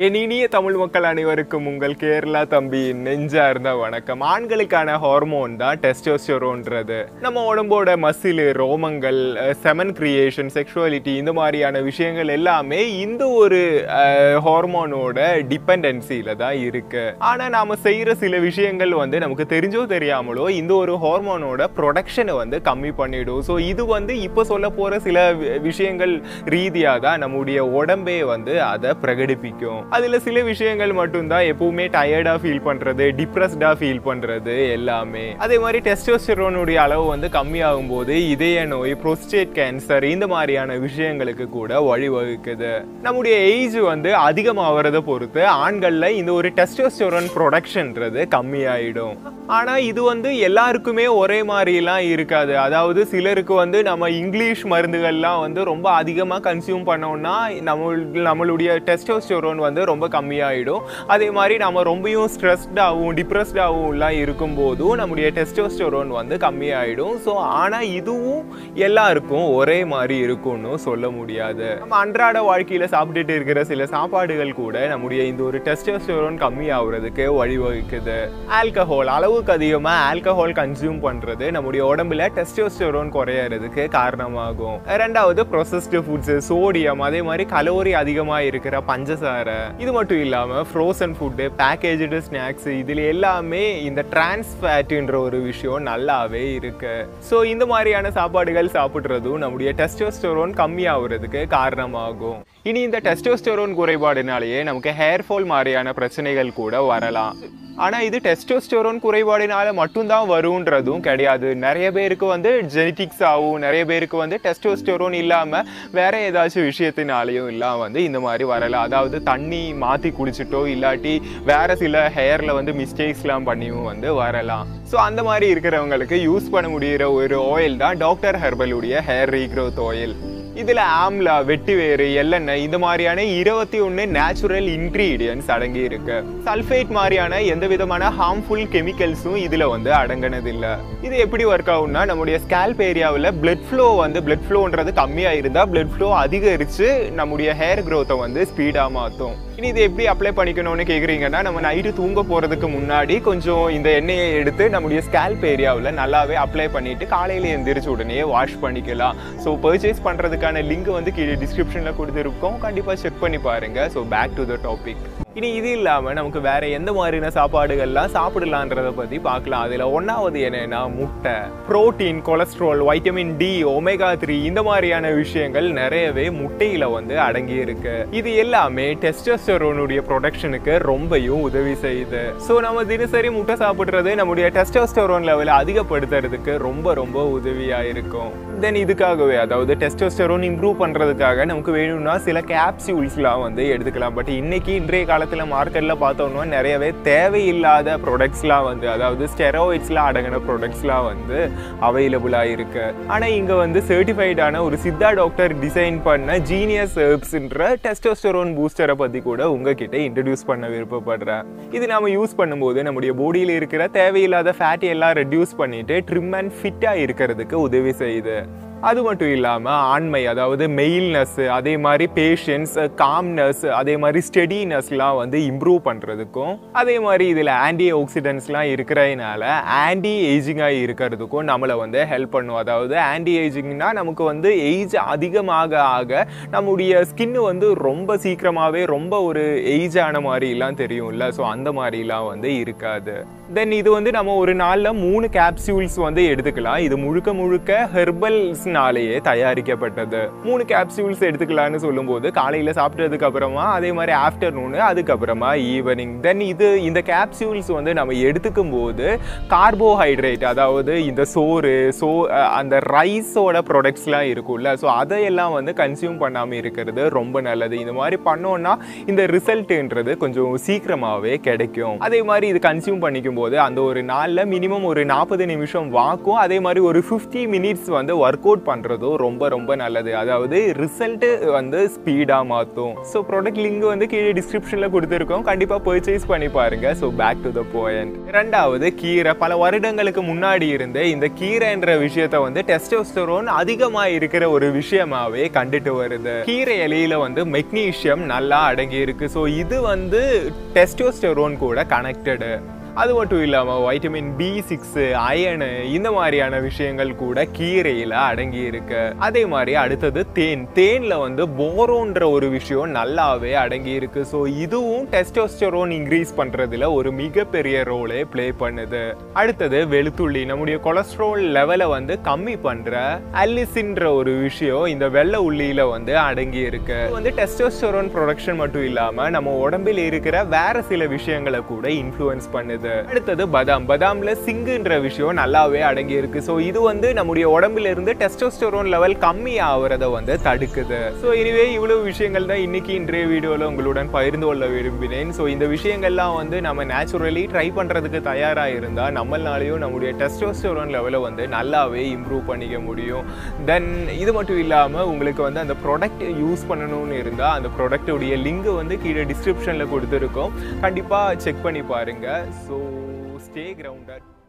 என் இனிய தமிழ் மக்கள் அனைவருக்கும் உங்கள் கேரளா தம்பி நெஞ்சார்ந்த வணக்கம் ஆண்களுக்கான ஹார்மோன் தான் டெஸ்டோஸ்டெரோன்றது நம்ம உடம்போட மசில் ரோமங்கள் செமன் கிரியேஷன் செக்ஷுவாலிட்டி இந்த மாதிரியான விஷயங்கள் எல்லாமே இந்த ஒரு ஹார்மோனோட டிபெண்டன்சியில தான் இருக்கு ஆனா நாம செய்யற சில விஷயங்கள் வந்து நமக்கு தெரிஞ்சோ தெரியாமலோ இந்த ஒரு ஹார்மோனோட ப்ரொடக்ஷனை வந்து கம்மி பண்ணிடும் ஸோ இது வந்து இப்போ சொல்ல போற சில வி- விஷயங்கள் ரீதியா தான் நம்முடைய உடம்பே வந்து அதை பிரகடிப்பிக்கும் அதுல சில விஷயங்கள் மட்டும்தான் எப்பவுமே டயர்டா ஃபீல் பண்றது டிப்ரெஸ்டா ஃபீல் பண்றது எல்லாமே அதே மாதிரி டெஸ்டோஸ்டெரோனுடைய அளவு வந்து கம்மியாகும் போது இதய நோய் புரோஸ்டேட் கேன்சர் இந்த மாதிரியான விஷயங்களுக்கு கூட வழிவகுக்குது நம்முடைய ஏஜ் வந்து அதிகமாகிறத பொறுத்து ஆண்கள்ல இந்த ஒரு டெஸ்டோஸ்டெரோன் ப்ரொடக்ஷன்றது கம்மியாயிடும் ஆனா இது வந்து எல்லாருக்குமே ஒரே மாதிரிலாம் இருக்காது அதாவது சிலருக்கு வந்து நம்ம இங்கிலீஷ் மருந்துகள்லாம் வந்து ரொம்ப அதிகமா கன்சியூம் பண்ணோம்னா நம்ம நம்மளுடைய டெஸ்டோஸ்டெரோன் வந்து ரொம்ப கம்மியாயிடும் அதே மாதிரி நம்ம ரொம்பவும் ஸ்ட்ரெஸ்டாகவும் டிப்ரெஸ்டாகவும் இருக்கும்போதும் நம்முடைய டெஸ்டோஸ்டெரோன் வந்து கம்மியாயிடும் ஸோ ஆனால் இதுவும் எல்லாருக்கும் ஒரே மாதிரி இருக்கும்னு சொல்ல முடியாது நம்ம அன்றாட வாழ்க்கையில சாப்பிட்டுட்டு இருக்கிற சில சாப்பாடுகள் கூட நம்முடைய இந்த ஒரு டெஸ்டோஸ்டெரோன் கம்மியாகிறதுக்கு வழிவகுக்குது ஆல்கஹால் அளவுக்கு அதிகமாக ஆல்கஹால் கன்சியூம் பண்றது நம்முடைய உடம்புல டெஸ்டோஸ்டெரோன் குறையறதுக்கு காரணமாகும் ரெண்டாவது ப்ரொசஸ்டு ஃபுட்ஸ் சோடியம் அதே மாதிரி கலோரி அதிகமாக இருக்கிற பஞ்சசாரை இது மட்டும் இல்லாமல் ஃப்ரோசன் ஃபுட்டு பேக்கேஜ்டு ஸ்நாக்ஸ் இதில் எல்லாமே இந்த டிரான்ஸ் ஃபேட்டுன்ற ஒரு விஷயம் நல்லாவே இருக்கு ஸோ இந்த மாதிரியான சாப்பாடுகள் சாப்பிட்றதும் நம்முடைய டெஸ்டோஸ்டெரோன் கம்மியாகிறதுக்கு காரணமாகும் இனி இந்த டெஸ்டோஸ்டெரோன் குறைபாடுனாலேயே நமக்கு ஹேர் ஃபால் மாதிரியான பிரச்சனைகள் கூட வரலாம் ஆனால் இது டெஸ்டோஸ்டெரோன் குறைபாடினால மட்டும்தான் வருன்றதும் கிடையாது நிறைய பேருக்கு வந்து ஜெனட்டிக்ஸ் ஆகும் நிறைய பேருக்கு வந்து டெஸ்டோஸ்டெரோன் இல்லாமல் வேற ஏதாச்சும் விஷயத்தினாலையும் இல்லாம வந்து இந்த மாதிரி வரலாம் அதாவது தண்ணி மாற்றி குடிச்சிட்டோ இல்லாட்டி வேற சில ஹேரில் வந்து மிஸ்டேக்ஸ்லாம் பண்ணியும் வந்து வரலாம் ஸோ அந்த மாதிரி இருக்கிறவங்களுக்கு யூஸ் பண்ண முடியிற ஒரு ஆயில் தான் டாக்டர் ஹெர்பலுடைய ஹேர் ரீக்ரோத் ஆயில் இதுல ஆம்லா வெட்டிவேறு எள்ளெண்ணெய் இந்த மாதிரியான இருபத்தி ஒன்று நேச்சுரல் இன்கிரீடியன்ஸ் அடங்கி இருக்கு சல்ஃபேட் மாதிரியான எந்த விதமான ஹார்ம்ஃபுல் கெமிக்கல்ஸும் இதுல வந்து அடங்கினது இல்ல இது எப்படி ஒர்க் ஆகும்னா நம்முடைய ஸ்கேல்ப் ஏரியாவில் பிளட் ஃப்ளோ வந்து பிளட் ஃப்ளோன்றது கம்மியா இருந்தா பிளட் ஃப்ளோ அதிகரிச்சு நம்முடைய ஹேர் growth-அ வந்து ஸ்பீடா மாற்றும் இனி இது எப்படி அப்ளை பண்ணிக்கணும்னு கேக்குறீங்கன்னா நம்ம நைட்டு தூங்க போறதுக்கு முன்னாடி கொஞ்சம் இந்த எண்ணெயை எடுத்து நம்முடைய ஸ்கேல்ப் ஏரியாவில் நல்லாவே அப்ளை பண்ணிட்டு காலையில எந்திரிச்ச உடனே வாஷ் பண்ணிக்கலாம் ஸோ பர்ச்சேஸ் பண்றதுக்கான லிங்க் வந்து கீழே டிஸ்கிரிப்ஷன்ல கொடுத்துருக்கோம் கண்டிப்பா செக் பண்ணி பாருங்க so back to the topic இனி இது இல்லாம நமக்கு வேற எந்த மாதிரியான சாப்பாடுகள்லாம் சாப்பிடலான்றத பத்தி பார்க்கலாம் அதுல ஒன்னாவது என்னன்னா முட்டை protein cholesterol vitamin D omega three இந்த மாதிரியான விஷயங்கள் நிறையவே முட்டையில வந்து அடங்கி இருக்கு இது எல்லாமே டெஸ்டோஸ்டெரோனுடைய ப்ரொடக்ஷனுக்கு ரொம்பவும் உதவி செய்யுது ஸோ நம்ம தினசரி முட்டை சாப்பிட்றது நம்முடைய டெஸ்டோஸ்டெரோன் லெவலை அதிகப்படுத்துறதுக்கு ரொம்ப ரொம்ப உதவியா இருக்கும் தென் இதுக்காகவே அதாவது டெஸ்டோஸ்டெரோன் இம்ப்ரூவ் பண்றதுக்காக நமக்கு வேணும்னா சில கேப்சியூல்ஸ்லாம் வந்து எடுத்துக்கலாம் பட் இன்னைக்கு இன்றைய காலத்துல மார்க்கெட்ல பார்த்தோம்னா நிறையவே தேவையில்லாத ப்ராடக்ட்ஸ்லாம் வந்து அதாவது ஸ்டெராய்ட்ஸ்லாம் அடங்கின ப்ராடக்ட்ஸ்லாம் வந்து அவைலபிளாக இருக்கு ஆனா இங்க வந்து சர்டிஃபைடான ஒரு சித்தா டாக்டர் டிசைன் பண்ண ஜீனியஸ் ஹெர்ப்ஸ்ன்ற டெஸ்டோஸ்டெரோன் பூஸ்டரை பத்தி கூட உங்ககிட்ட இன்ட்ரடியூஸ் பண்ண விருப்பப்படுறேன் இது நாம யூஸ் பண்ணும்போது நம்முடைய பாடியில் இருக்கிற தேவையில்லாத ஃபேட் எல்லாம் ரெடியூஸ் பண்ணிட்டு ட்ரிம் அண்ட் ஃபிட்டா இருக்கிறதுக்கு உதவி செய்யுது அது மட்டும் இல்லாமல் ஆண்மை அதாவது மெயில்னஸ் அதே மாதிரி பேஷன்ஸ் காம்னஸ் அதே மாதிரி ஸ்டெடினஸ்லாம் வந்து இம்ப்ரூவ் பண்ணுறதுக்கும் அதே மாதிரி இதில் ஆன்டி ஆக்சிடென்ட்ஸ்லாம் இருக்கிறதுனால ஆன்டி ஏஜிங்காக இருக்கிறதுக்கும் நம்மளை வந்து ஹெல்ப் பண்ணும் அதாவது ஆன்டி ஏஜிங்னா நமக்கு வந்து ஏஜ் அதிகமாக ஆக நம்முடைய ஸ்கின் வந்து ரொம்ப சீக்கிரமாகவே ரொம்ப ஒரு ஏஜ் ஆன மாதிரிலாம் தெரியும்ல ஸோ அந்த மாதிரிலாம் வந்து இருக்காது தென் இது வந்து நம்ம ஒரு நாளில் மூணு கேப்சியூல்ஸ் வந்து எடுத்துக்கலாம் இது முழுக்க முழுக்க ஹெர்பல்ஸ்னாலேயே தயாரிக்கப்பட்டது மூணு கேப்சியூல்ஸ் எடுத்துக்கலாம்னு சொல்லும்போது காலையில் சாப்பிட்டதுக்கு அப்புறமா அதே மாதிரி ஆஃப்டர்நூனு அதுக்கப்புறமா ஈவினிங் தென் இது இந்த கேப்சியூல்ஸ் வந்து நம்ம எடுத்துக்கும் போது கார்போஹைட்ரேட் அதாவது இந்த சோறு சோ அஹ் அந்த ரைஸோட ப்ராடக்ட்ஸ்லாம் இருக்கும்ல ஸோ அதையெல்லாம் வந்து கன்சியூம் பண்ணாமல் இருக்கிறது ரொம்ப நல்லது இந்த மாதிரி பண்ணோம்னா இந்த ரிசல்ட்டுன்றது கொஞ்சம் சீக்கிரமாகவே கிடைக்கும் அதே மாதிரி இது கன்சியூம் பண்ணிக்கும் போது அந்த ஒரு நாளில் மினிமம் ஒரு நாற்பது நிமிஷம் வாக்கும் அதே மாதிரி ஒரு ஃபிஃப்டி மினிட்ஸ் வந்து ஒர்க் அவுட் அவுட் பண்ணுறதும் ரொம்ப ரொம்ப நல்லது அதாவது ரிசல்ட்டு வந்து ஸ்பீடாக மாற்றும் ஸோ ப்ராடக்ட் லிங்க் வந்து கீழே டிஸ்கிரிப்ஷனில் கொடுத்துருக்கோம் கண்டிப்பாக பர்ச்சேஸ் பண்ணி பாருங்க so back to the point ரெண்டாவது கீரை பல வருடங்களுக்கு முன்னாடி இருந்து இந்த கீரைன்ற விஷயத்த வந்து டெஸ்டோஸ்டரோன் அதிகமாக இருக்கிற ஒரு விஷயமாவே கண்டுட்டு வருது கீரை இலையில வந்து மெக்னீஷியம் நல்லா அடங்கி இருக்கு ஸோ இது வந்து டெஸ்டோஸ்டரோன் கூட கனெக்டடு அது மட்டும் இல்லாமல் வைட்டமின் பி சிக்ஸு அயனு இந்த மாதிரியான விஷயங்கள் கூட கீரையில் அடங்கி இருக்கு அதே மாதிரி அடுத்தது தேன் தேனில் வந்து போரோன்ற ஒரு விஷயம் நல்லாவே அடங்கி இருக்கு ஸோ இதுவும் டெஸ்டோஸ்டரோன் இன்க்ரீஸ் பண்ணுறதுல ஒரு மிகப்பெரிய ரோலே ப்ளே பண்ணுது அடுத்தது வெளுத்துள்ளி நம்முடைய கொலஸ்ட்ரால் லெவலை வந்து கம்மி பண்ணுற அல்லிசின்ற ஒரு விஷயம் இந்த வெள்ளை உள்ளியில வந்து அடங்கி இருக்கு இது வந்து டெஸ்டோஸ்டரோன் ப்ரொடக்ஷன் மட்டும் இல்லாமல் நம்ம உடம்பில் இருக்கிற வேற சில விஷயங்களை கூட இன்ஃப்ளூயன்ஸ் பண்ணுது வருது அடுத்தது பதாம் பதாம்ல சிங்குன்ற விஷயம் நல்லாவே அடங்கி இருக்கு ஸோ இது வந்து நம்முடைய உடம்புல இருந்து டெஸ்டோஸ்டரோன் லெவல் கம்மி ஆகுறத வந்து தடுக்குது ஸோ இனிவே இவ்வளவு விஷயங்கள் தான் இன்னைக்கு இன்றைய வீடியோவில் உங்களுடன் பகிர்ந்து கொள்ள விரும்பினேன் ஸோ இந்த விஷயங்கள்லாம் வந்து நம்ம நேச்சுரலி ட்ரை பண்ணுறதுக்கு தயாராக இருந்தால் நம்மளாலையும் நம்முடைய டெஸ்டோஸ்டரோன் லெவலை வந்து நல்லாவே இம்ப்ரூவ் பண்ணிக்க முடியும் தென் இது மட்டும் இல்லாமல் உங்களுக்கு வந்து அந்த ப்ராடக்ட் யூஸ் பண்ணணும்னு இருந்தால் அந்த ப்ராடக்டோடைய லிங்க் வந்து கீழே டிஸ்கிரிப்ஷனில் கொடுத்துருக்கோம் கண்டிப்பாக செக் பண்ணி பாருங்கள் ஸோ ஸ்டே கிரவுண்டட்